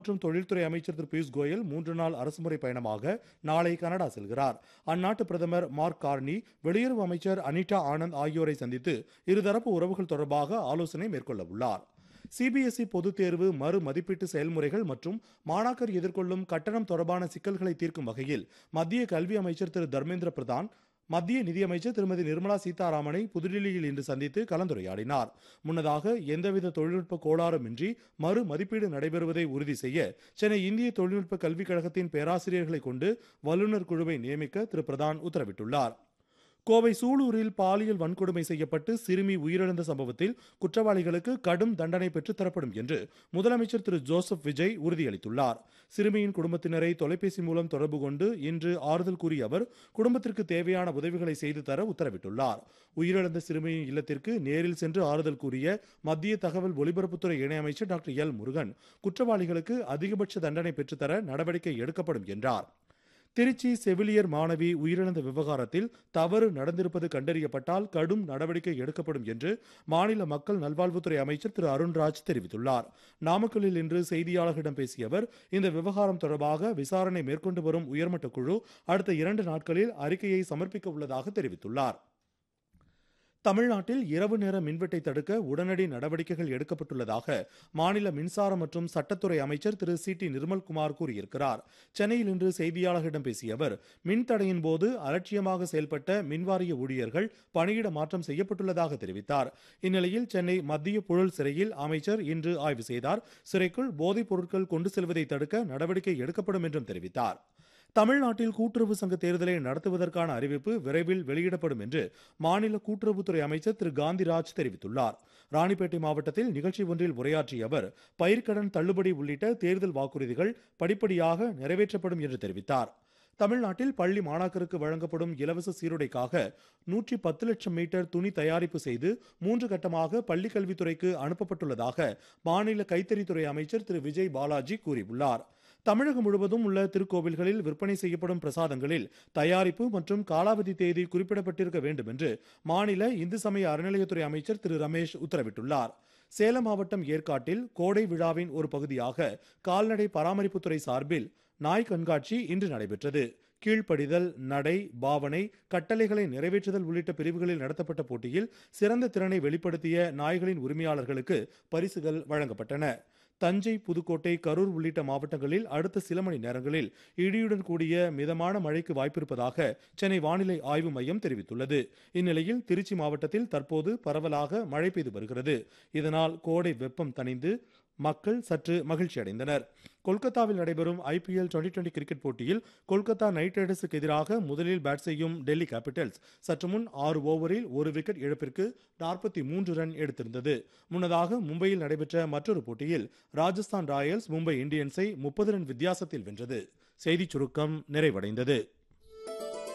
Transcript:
மற்றும் தொழில்துறை அமைச்சர் திரு பியூஷ் கோயல் மூன்று நாள் அரசுமுறை பயணமாக நாளை கனடா செல்கிறார் அந்நாட்டு பிரதமர் மார்க் கார்னி வெளியுறவு அமைச்சர் அனிதா ஆனந்த் ஆகியோரை சந்தித்து இருதரப்பு உறவுகள் தொடர்பாக ஆலோசனை மேற்கொள்ள உள்ளார் சிபிஎஸ்இ பொதுத் தேர்வு மறு மதிப்பீட்டு செயல்முறைகள் மற்றும் மாணாக்கர் எதிர்கொள்ளும் கட்டணம் தொடர்பான சிக்கல்களை தீர்க்கும் வகையில் மத்திய கல்வி அமைச்சர் திரு தர்மேந்திர பிரதான் மத்திய நிதியமைச்சர் திருமதி நிர்மலா சீதாராமனை புதுடில்லியில் இன்று சந்தித்து கலந்துரையாடினார் முன்னதாக எந்தவித தொழில்நுட்ப கோளாறுமின்றி மறு மதிப்பீடு நடைபெறுவதை உறுதி செய்ய சென்னை இந்திய தொழில்நுட்ப கல்விக் கழகத்தின் பேராசிரியர்களை கொண்டு வல்லுநர் குழுவை நியமிக்க திரு பிரதான் உத்தரவிட்டுள்ளார் கோவை சூலூரில் பாலியல் வன்கொடுமை செய்யப்பட்டு சிறுமி உயிரிழந்த சம்பவத்தில் குற்றவாளிகளுக்கு கடும் தண்டனை பெற்றுத்தரப்படும் என்று முதலமைச்சர் திரு ஜோசப் விஜய் உறுதியளித்துள்ளார் சிறுமியின் குடும்பத்தினரை தொலைபேசி மூலம் தொடர்பு கொண்டு இன்று ஆறுதல் கூறிய அவர் குடும்பத்திற்கு தேவையான உதவிகளை செய்து தர உத்தரவிட்டுள்ளார் உயிரிழந்த சிறுமியின் இல்லத்திற்கு நேரில் சென்று ஆறுதல் கூறிய மத்திய தகவல் ஒலிபரப்புத்துறை இணையமைச்சர் டாக்டர் எல் முருகன் குற்றவாளிகளுக்கு அதிகபட்ச தண்டனை பெற்றுத்தர நடவடிக்கை எடுக்கப்படும் என்றார் திருச்சி செவிலியர் மாணவி உயிரிழந்த விவகாரத்தில் தவறு நடந்திருப்பது கண்டறியப்பட்டால் கடும் நடவடிக்கை எடுக்கப்படும் என்று மாநில மக்கள் நல்வாழ்வுத்துறை அமைச்சர் திரு அருண்ராஜ் தெரிவித்துள்ளார் நாமக்கல்லில் இன்று செய்தியாளர்களிடம் பேசிய அவர் இந்த விவகாரம் தொடர்பாக விசாரணை மேற்கொண்டு வரும் உயர்மட்ட குழு அடுத்த இரண்டு நாட்களில் அறிக்கையை சமர்ப்பிக்க உள்ளதாக தெரிவித்துள்ளார் தமிழ்நாட்டில் இரவு நேர மின்வெட்டை தடுக்க உடனடி நடவடிக்கைகள் எடுக்கப்பட்டுள்ளதாக மாநில மின்சார மற்றும் சட்டத்துறை அமைச்சர் திரு சி டி நிர்மல்குமார் கூறியிருக்கிறார் சென்னையில் இன்று செய்தியாளர்களிடம் பேசிய அவர் மின்தடையின் போது அலட்சியமாக செயல்பட்ட மின்வாரிய ஊழியர்கள் பணியிட மாற்றம் செய்யப்பட்டுள்ளதாக தெரிவித்தார் இந்நிலையில் சென்னை மத்திய புழல் சிறையில் அமைச்சர் இன்று ஆய்வு செய்தார் சிறைக்குள் போதைப் பொருட்கள் கொண்டு செல்வதை தடுக்க நடவடிக்கை எடுக்கப்படும் என்றும் தெரிவித்தார் தமிழ்நாட்டில் கூட்டுறவு சங்க தேர்தலை நடத்துவதற்கான அறிவிப்பு விரைவில் வெளியிடப்படும் என்று மாநில கூட்டுறவுத்துறை அமைச்சர் திரு காந்திராஜ் தெரிவித்துள்ளார் ராணிப்பேட்டை மாவட்டத்தில் நிகழ்ச்சி ஒன்றில் உரையாற்றிய அவர் பயிர்க்கடன் தள்ளுபடி உள்ளிட்ட தேர்தல் வாக்குறுதிகள் படிப்படியாக நிறைவேற்றப்படும் என்று தெரிவித்தார் தமிழ்நாட்டில் பள்ளி மாணாக்கருக்கு வழங்கப்படும் இலவச சீருடைக்காக நூற்றி பத்து லட்சம் மீட்டர் துணி தயாரிப்பு செய்து மூன்று கட்டமாக பள்ளிக் கல்வித்துறைக்கு அனுப்பப்பட்டுள்ளதாக மாநில கைத்தறித்துறை அமைச்சர் திரு விஜய் பாலாஜி கூறியுள்ளார் தமிழகம் முழுவதும் உள்ள திருக்கோவில்களில் விற்பனை செய்யப்படும் பிரசாதங்களில் தயாரிப்பு மற்றும் காலாவதி தேதி குறிப்பிடப்பட்டிருக்க வேண்டும் என்று மாநில இந்து சமய அறநிலையத்துறை அமைச்சர் திரு ரமேஷ் உத்தரவிட்டுள்ளார் சேலம் மாவட்டம் ஏற்காட்டில் கோடை விழாவின் ஒரு பகுதியாக கால்நடை பராமரிப்புத்துறை சார்பில் நாய் கண்காட்சி இன்று நடைபெற்றது கீழ்ப்படிதல் நடை பாவனை கட்டளைகளை நிறைவேற்றுதல் உள்ளிட்ட பிரிவுகளில் நடத்தப்பட்ட போட்டியில் சிறந்த திறனை வெளிப்படுத்திய நாய்களின் உரிமையாளர்களுக்கு பரிசுகள் வழங்கப்பட்டன தஞ்சை புதுக்கோட்டை கரூர் உள்ளிட்ட மாவட்டங்களில் அடுத்த சில மணி நேரங்களில் இடியுடன் கூடிய மிதமான மழைக்கு வாய்ப்பிருப்பதாக சென்னை வானிலை ஆய்வு மையம் தெரிவித்துள்ளது இந்நிலையில் திருச்சி மாவட்டத்தில் தற்போது பரவலாக மழை பெய்து வருகிறது இதனால் கோடை வெப்பம் தணிந்து மக்கள் சற்று மகிழ்ச்சி அடைந்தனர் கொல்கத்தாவில் நடைபெறும் ஐபிஎல் டுவெண்டி டுவெண்டி கிரிக்கெட் போட்டியில் கொல்கத்தா நைட் ரைடர்ஸுக்கு எதிராக முதலில் பேட் செய்யும் டெல்லி கேபிட்டல்ஸ் சற்று முன் ஆறு ஓவரில் ஒரு விக்கெட் இழப்பிற்கு நாற்பத்தி மூன்று ரன் எடுத்திருந்தது முன்னதாக மும்பையில் நடைபெற்ற மற்றொரு போட்டியில் ராஜஸ்தான் ராயல்ஸ் மும்பை இந்தியன்ஸை முப்பது ரன் வித்தியாசத்தில் வென்றது செய்திச் சுருக்கம் நிறைவடைந்தது